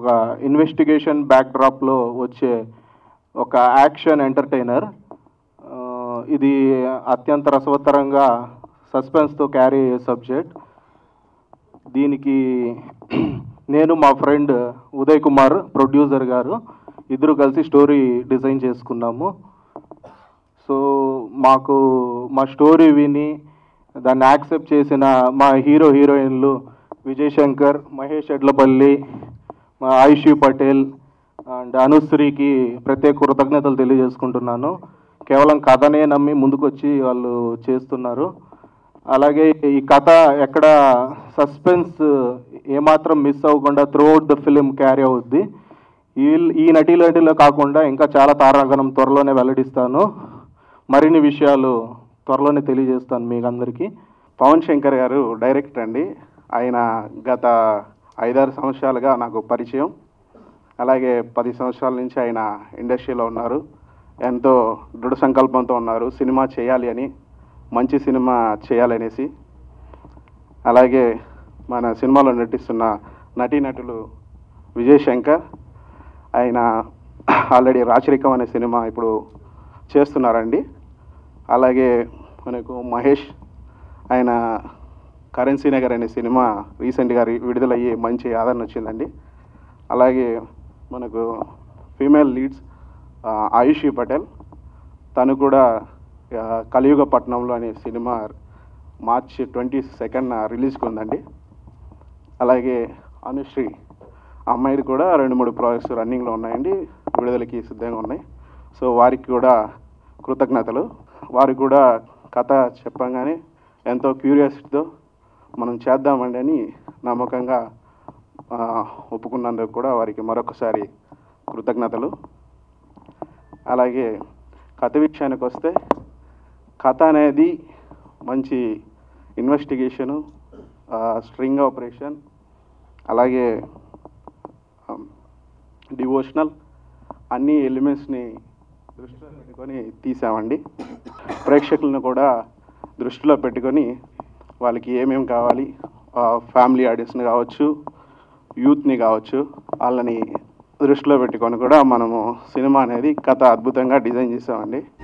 ఒక ఇన్వెస్టిగేషన్ బ్యాక్డ్రాప్లో వచ్చే ఒక యాక్షన్ ఎంటర్టైనర్ ఆ, ఇది అత్యంత రసవత్తరంగా సస్పెన్స్తో క్యారీ అయ్యే సబ్జెక్ట్ దీనికి నేను మా ఫ్రెండ్ ఉదయ్ కుమార్ ప్రొడ్యూసర్ గారు ఇద్దరు కలిసి స్టోరీ డిజైన్ చేసుకున్నాము సో మాకు మా స్టోరీ విని దాన్ని యాక్సెప్ట్ చేసిన మా హీరో హీరోయిన్లు విజయ్ శంకర్ మహేష్ ఎడ్లపల్లి మా ఆయుషి పటేల్ అండ్ అనుశ్రీకి ప్రత్యేక కృతజ్ఞతలు తెలియజేసుకుంటున్నాను కేవలం కథనే నమ్మి ముందుకొచ్చి వాళ్ళు చేస్తున్నారు అలాగే ఈ కథ ఎక్కడ సస్పెన్స్ ఏమాత్రం మిస్ అవ్వకుండా త్రూఅవుట్ ద ఫిలిం క్యారీ అవుద్ది ఈ ఈ నటీనటులో కాకుండా ఇంకా చాలా తారాగణం త్వరలోనే వెల్లడిస్తాను మరిన్ని విషయాలు త్వరలోనే తెలియజేస్తాను మీకు అందరికీ పవన్ శంకర్ గారు డైరెక్టర్ అండి ఆయన గత ఐదారు సంవత్సరాలుగా నాకు పరిచయం అలాగే పది సంవత్సరాల నుంచి ఆయన ఇండస్ట్రీలో ఉన్నారు ఎంతో దృఢ సంకల్పంతో ఉన్నారు సినిమా చేయాలి అని మంచి సినిమా చేయాలనేసి అలాగే మన సినిమాలో నటిస్తున్న నటీనటులు విజయ్ శంకర్ ఆయన ఆల్రెడీ రాచరికం అనే సినిమా ఇప్పుడు చేస్తున్నారండి అలాగే మనకు మహేష్ ఆయన కరెన్సీ నగర్ అనే సినిమా రీసెంట్గా రి- విడుదలయ్యి మంచి ఆదరణ వచ్చిందండి అలాగే మనకు ఫీమేల్ లీడ్స్ ఆ, ఆయుషి పటేల్ తను కూడా ఆ, కలియుగ పట్నంలో అనే సినిమా మార్చ్ ట్వంటీ సెకండ్ రిలీజ్కి ఉందండి అలాగే అనుశ్రీ ఆ అమ్మాయిది కూడా రెండు మూడు ప్రాజెక్ట్స్ రన్నింగ్లో ఉన్నాయండి విడుదలకి సిద్ధంగా ఉన్నాయి సో వారికి కూడా కృతజ్ఞతలు వారికి కూడా కథ చెప్పంగానే ఎంతో క్యూరియాసిటీతో మనం చేద్దామండి అని నమ్మకంగా ఆ, ఒప్పుకున్నందుకు కూడా వారికి మరొకసారి కృతజ్ఞతలు అలాగే కథ విషయానికి వస్తే కథ అనేది మంచి ఇన్వెస్టిగేషను స్ట్రింగ్ ఆపరేషన్ అలాగే డివోషనల్ అన్ని ఎలిమెంట్స్ని దృష్టిలో పెట్టుకొని తీసామండి ప్రేక్షకులను కూడా దృష్టిలో పెట్టుకొని వాళ్ళకి ఏమేమి కావాలి ఫ్యామిలీ ఆడియన్స్ని కావచ్చు యూత్ని కావచ్చు వాళ్ళని దృష్టిలో పెట్టుకొని కూడా మనము సినిమా అనేది కథ అద్భుతంగా డిజైన్ చేసామండి